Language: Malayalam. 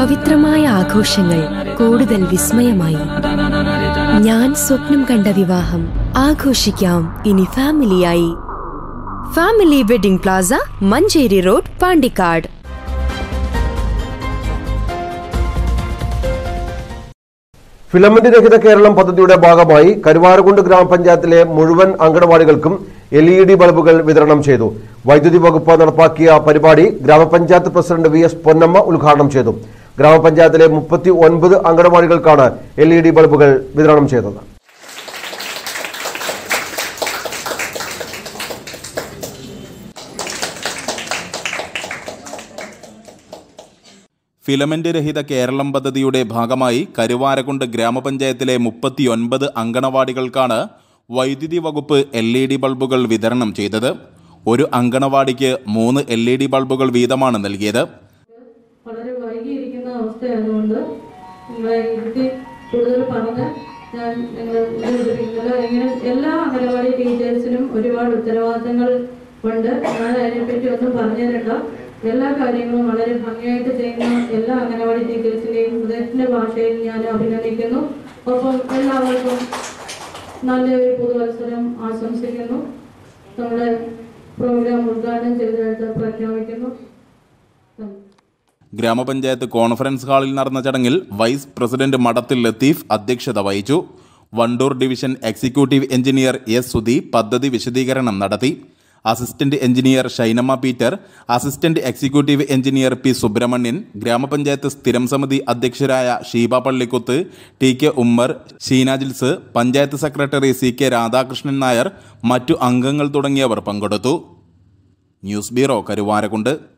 പവിത്രമായ ആഘോഷങ്ങൾ കൂടുതൽ വിസ്മയമായി ഞാൻ സ്വപ്നം കണ്ട വിവാഹം ആഘോഷിക്കാം ഇനി ഫാമിലിയായി family wedding plaza Manjeri road Pandikkad filament രഹിത കേരളം പദ്ധതിയുടെ ഭാഗമായി കരുവാരകുണ്ട് ഗ്രാമപഞ്ചായത്തിലെ മുഴുവൻ അങ്കണവാടികൾക്കും എൽ ഇ ഡി ബൾബുകൾ വിതരണം ചെയ്തു വൈദ്യുതി വകുപ്പ് നടപ്പാക്കിയ പരിപാടി ഗ്രാമപഞ്ചായത്ത് പ്രസിഡന്റ് വി എസ് പൊന്നമ്മ ഉദ്ഘാടനം ചെയ്തു ഗ്രാമപഞ്ചായത്തിലെ മുപ്പത്തി ഒൻപത് അങ്കണവാടികൾക്കാണ് എൽ ഇ ഡി ബൾബുകൾ വിതരണം ചെയ്തത് ഫിലമെന്റ് രഹിത കേരളം പദ്ധതിയുടെ ഭാഗമായി കരുവാരക്കുണ്ട് ഗ്രാമപഞ്ചായത്തിലെ മുപ്പത്തിയൊൻപത് അങ്കണവാടികൾക്കാണ് വൈദ്യുതി വകുപ്പ് എൽ ഇ ഡി ബൾബുകൾ വിതരണം ചെയ്തത് ഒരു അങ്കണവാടിക്ക് മൂന്ന് എൽ ഇ ഡി ബൾബുകൾ വീതമാണ് നൽകിയത് വളരെ വൈകിയിരിക്കുന്ന അവസ്ഥയായതുകൊണ്ട് നിങ്ങളെ ഇരുത്തി കൂടുതൽ പറഞ്ഞ് ഞാൻ നിങ്ങൾ ഉപയോഗിക്കുന്നത് ഇങ്ങനെ എല്ലാ അംഗനവാടി ടീച്ചേഴ്സിനും ഒരുപാട് ഉത്തരവാദിത്തങ്ങൾ ഉണ്ട് ഞാൻ അതിനെപ്പറ്റി ഒന്നും പറഞ്ഞു തരണ്ട എല്ലാ കാര്യങ്ങളും വളരെ ഭംഗിയായിട്ട് ചെയ്യുന്ന എല്ലാ അംഗനവാടി ടീച്ചേഴ്സിനെയും ഹൃദയത്തിന്റെ ഭാഷയിൽ ഞാൻ അഭിനന്ദിക്കുന്നു ഒപ്പം എല്ലാവർക്കും നല്ലൊരു പുതുവത്സരം ആശംസിക്കുന്നു നമ്മുടെ പ്രോഗ്രാം ഉദ്ഘാടനം ചെയ്തതായിട്ട് പ്രഖ്യാപിക്കുന്നു താങ്ക് യു. ഗ്രാമപഞ്ചായത്ത് കോൺഫറൻസ് ഹാളിൽ നടന്ന ചടങ്ങിൽ വൈസ് പ്രസിഡന്റ് മടത്തിൽ ലത്തീഫ് അധ്യക്ഷത വഹിച്ചു Wandoor division executive engineer S Sudhi പദ്ധതി വിശദീകരണം നടത്തി assistant engineer Shinamma Peter assistant executive engineer P Subrahmanyan gramapanchayat സ്ഥിരം സമിതി അധ്യക്ഷരായ Sheeba Pallikuth T K Ummer Sheena Jils panchayat secretary C K Radhakrishnan Nair മറ്റു അംഗങ്ങൾ തുടങ്ങിയവർ പങ്കെടുത്തു ന്യൂസ് ബ്യൂറോ കരുവാരക്കുണ്ട്